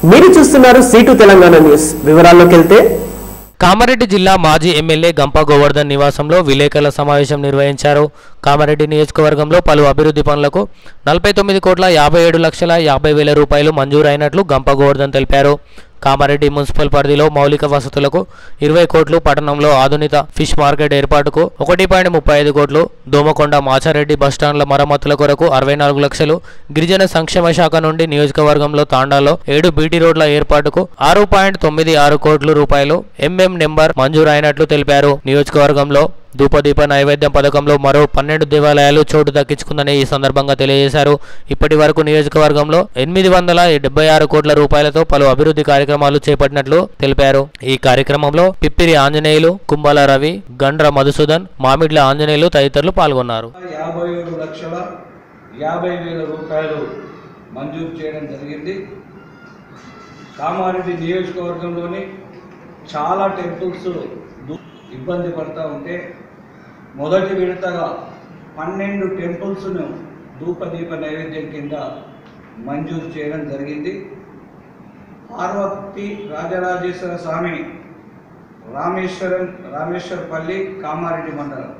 మీరు చూస్తున్నారు seat Telangana news వివరాల్లోకి వెళ్తే కామారెడ్డి జిల్లా మాజీ ఎమ్మెల్యే గంప గోవర్ధన్ నివాసంలో విలేకరుల సమావేశం నిర్వహించారు కామారెడ్డి నియోజకవర్గంలో పలు అభివృద్ధి పనులకు నలభై తొమ్మిది కోట్ల యాభై ఏడు లక్షల యాభై వేల రూపాయలు మంజూరైనట్లు గంప గోవర్ధన్ తెలిపారు కామారెడ్డి మున్సిపల్ పరిధిలో మౌలిక వసతులకు ఇరవై కోట్లు పట్టణంలో ఆధునిక ఫిష్ మార్కెట్ ఏర్పాటుకు ఒకటి పాయింట్ ముప్పై ఐదు కోట్లు దోమకొండ మాచారెడ్డి బస్టాండ్ల మరమ్మతుల కొరకు అరవై నాలుగు లక్షలు గిరిజన సంక్షేమ శాఖ నుండి నియోజకవర్గంలో తాండాలో ఏడు బీటీ రోడ్ల ఏర్పాటుకు ఆరు పాయింట్ తొమ్మిది ఆరు కోట్ల రూపాయలు ఎంఎం నెంబర్ మంజూరైనట్లు తెలిపారు నియోజకవర్గంలో ధూపదీప నైవేద్యం పథకంలో మరో పన్నెండు దేవాలయాలు చోటు దక్కించుకుందని ఈ సందర్భంగా తెలియజేశారు ఇప్పటి వరకు నియోజకవర్గంలో ఎనిమిది వందల డెబ్బై ఆరు కోట్ల రూపాయలతో పలు అభివృద్ధి కార్యక్రమాలు చేపట్టినట్లు తెలిపారు ఈ కార్యక్రమంలో పిప్పిరి ఆంజనేయులు కుంభాల రవి గండ్ర మధుసూదన్ మామిడ్ల ఆంజనేయులు తదితరులు పాల్గొన్నారు యాభై ఏడు లక్షల యాభై వేల రూపాయలు మంజూరు చేయడం జరిగింది కామారెడ్డి నియోజకవర్గంలోని చాలా టెంపుల్స్ దు- ఇబ్బంది పడుతూ ఉంటే మొదటి విడతగా పన్నెండు టెంపుల్స్ను ధూపదీప నైవేద్యం కింద మంజూరు చేయడం జరిగింది పార్వతి రాజరాజేశ్వర స్వామి రామేశ్వరం రామేశ్వరపల్లి కామారెడ్డి మండలం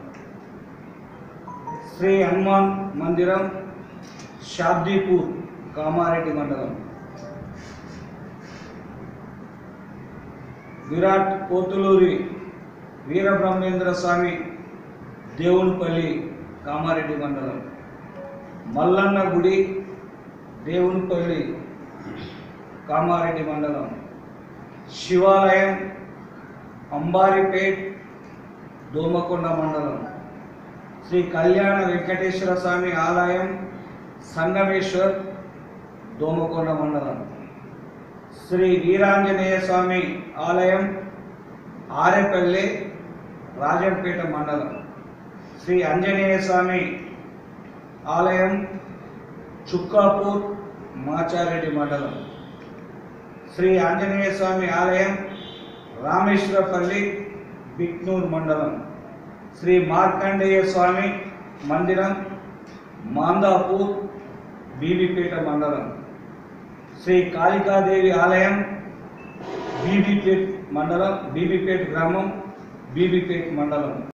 శ్రీ హనుమాన్ మందిరం షాబ్దీపూర్ కామారెడ్డి మండలం విరాట్ కోతులూరి వీరబ్రహ్మేంద్ర స్వామి దేవునిపల్లి కామారెడ్డి మండలం మల్లన్న గుడి దేవునిపల్లి కామారెడ్డి మండలం శివాలయం అంబారిపేట్ దోమకొండ మండలం శ్రీ కళ్యాణ వెంకటేశ్వర స్వామి ఆలయం సంగమేశ్వర్ దోమకొండ మండలం శ్రీ వీరాంజనేయ స్వామి ఆలయం ఆరేపల్లి రాజంపేట మండలం శ్రీ ఆంజనేయ స్వామి ఆలయం చుక్కాపూర్ మాచారెడ్డి మండలం శ్రీ ఆంజనేయ స్వామి ఆలయం రామేశ్వరపల్లి బిక్నూర్ మండలం శ్రీ మార్కండేయ స్వామి మందిరం మాందాపూర్ బీబీపేట మండలం శ్రీ కాళికాదేవి ఆలయం బీబీపేట్ మండలం బీబీపేట్ గ్రామం బీబీపేట్ మండలం